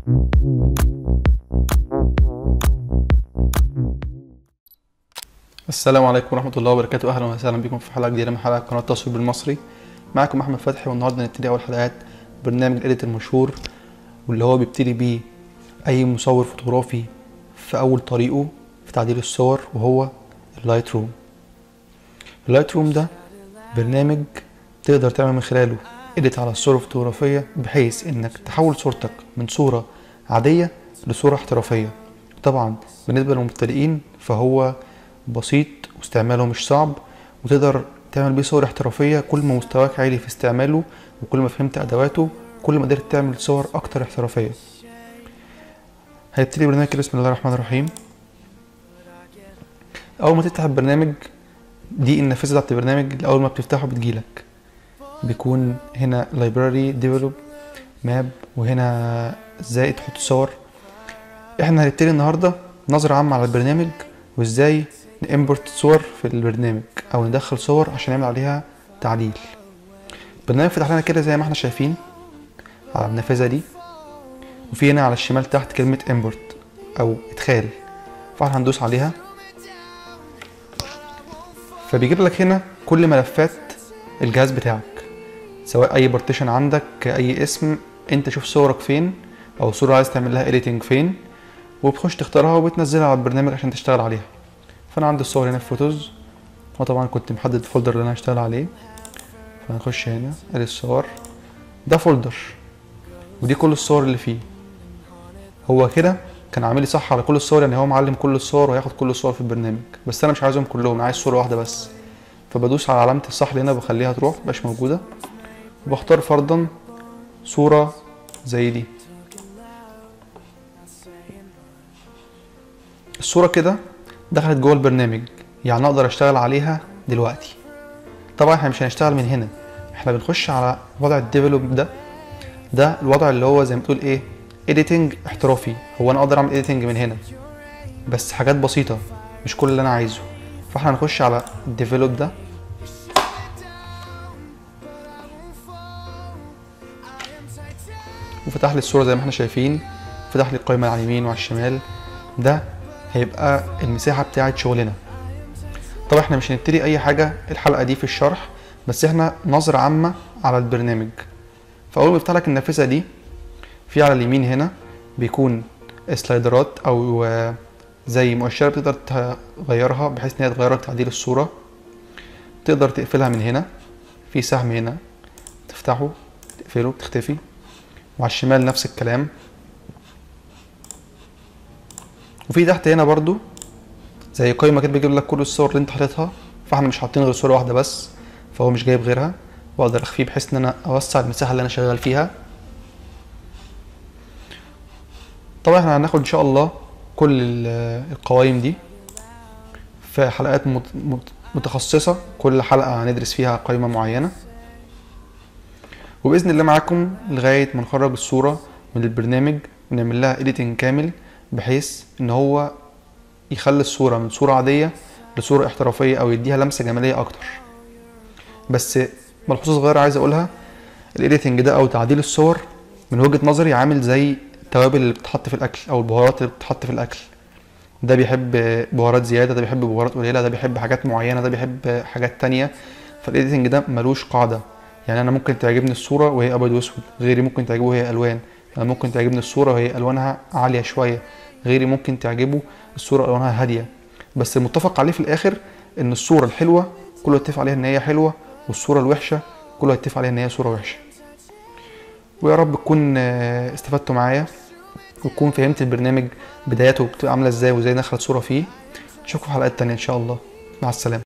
السلام عليكم ورحمة الله وبركاته أهلا وسهلا بكم في حلقة جديدة من حلقة قناة تصوير بالمصري معاكم أحمد فتحي والنهاردة هنبتدي أول حلقات برنامج الإيديت المشهور واللي هو بيبتدي بيه أي مصور فوتوغرافي في أول طريقه في تعديل الصور وهو اللايت روم اللايت روم ده برنامج تقدر تعمل من خلاله إيديت على الصورة الفوتوغرافية بحيث إنك تحول صورتك من صورة عادية لصورة احترافية طبعا بالنسبة للمبتدئين فهو بسيط واستعماله مش صعب وتقدر تعمل بيه صور احترافية كل ما مستواك عالي في استعماله وكل ما فهمت أدواته كل ما قدرت تعمل صور أكتر احترافية هيبتدي برنامج كده بسم الله الرحمن الرحيم أول ما تفتح البرنامج دي النافذة بتاعت البرنامج أول ما بتفتحه بتجيلك بيكون هنا library develop ماب وهنا ازاي تحط صور احنا هنبتدي النهارده نظرة عامة على البرنامج وازاي نimporت صور في البرنامج او ندخل صور عشان نعمل عليها تعديل البرنامج فتح لنا كده زي ما احنا شايفين على النافذة دي وفي هنا على الشمال تحت كلمة import او ادخال فاحنا هندوس عليها فبيجيب لك هنا كل ملفات الجهاز بتاعك سواء اي بارتيشن عندك اي اسم انت شوف صورك فين او صورة عايز تعمل لها editing فين وبتخش تختارها وبتنزلها على البرنامج عشان تشتغل عليها فانا عندي الصور هنا في فوتوز وطبعا كنت محدد الفولدر اللي انا هشتغل عليه فهنخش هنا ادي الصور ده فولدر ودي كل الصور اللي فيه هو كده كان عامل لي صح على كل الصور يعني هو معلم كل الصور وهياخد كل الصور في البرنامج بس انا مش عايزهم كلهم انا عايز صورة واحدة بس فبدوس على علامة الصح اللي هنا بخليها تروح مبقاش موجودة وبختار فرضا صورة زي دي الصورة كده دخلت جوه البرنامج يعني اقدر اشتغل عليها دلوقتي طبعا احنا مش هنشتغل من هنا احنا بنخش على وضع الديفلوب ده ده الوضع اللي هو زي ما تقول ايه editing احترافي هو انا اقدر اعمل editing من هنا بس حاجات بسيطة مش كل اللي انا عايزه فاحنا هنخش على الديفلوب ده وفتح لي الصورة زي ما احنا شايفين فتح لي القائمة على اليمين وعلى الشمال ده هيبقى المساحة بتاعت شغلنا طبعا احنا مش هنبتدي اي حاجة الحلقة دي في الشرح بس احنا نظرة عامة على البرنامج فاول ما يفتح لك النافذة دي في على اليمين هنا بيكون سلايدرات او زي مؤشرات بتقدر تغيرها بحيث ان هي تغيرك تعديل الصورة تقدر تقفلها من هنا في سهم هنا تفتحه تقفله تختفي وعلى الشمال نفس الكلام وفي تحت هنا برضو زي قائمة كده بيجيب لك كل الصور اللي انت حاططها فاحنا مش حاطين غير صورة واحدة بس فهو مش جايب غيرها واقدر اخفيه بحيث ان انا اوسع المساحة اللي انا شغال فيها طبعا احنا هناخد ان شاء الله كل القوائم دي في حلقات متخصصة كل حلقة هندرس فيها قائمة معينة وبإذن الله معاكم لغاية ما نخرج الصورة من البرنامج ونعمل لها editing كامل بحيث ان هو يخلي الصورة من صورة عادية لصورة احترافية او يديها لمسة جمالية اكتر بس ملحوظة صغيرة عايز اقولها الايديتنج ده او تعديل الصور من وجهة نظري عامل زي التوابل اللي بتتحط في الاكل او البهارات اللي بتتحط في الاكل ده بيحب بهارات زيادة ده بيحب بهارات قليلة ده بيحب حاجات معينة ده بيحب حاجات تانية فالايديتنج ده ملوش قاعدة يعني انا ممكن تعجبني الصورة وهي ابيض واسود غيري ممكن تعجبه وهي الوان انا ممكن تعجبني الصورة وهي الوانها عالية شوية غيري ممكن تعجبه الصورة الوانها هادية بس المتفق عليه في الاخر ان الصورة الحلوة كله يتفق عليها ان هي حلوة والصورة الوحشة كله يتفق عليها ان هي صورة وحشة ويا رب تكون استفدتوا معايا وتكون فهمت البرنامج بداياته بتبقى عاملة ازاي وازاي ندخل صورة فيه نشوفكم في حلقات تانية ان شاء الله مع السلامة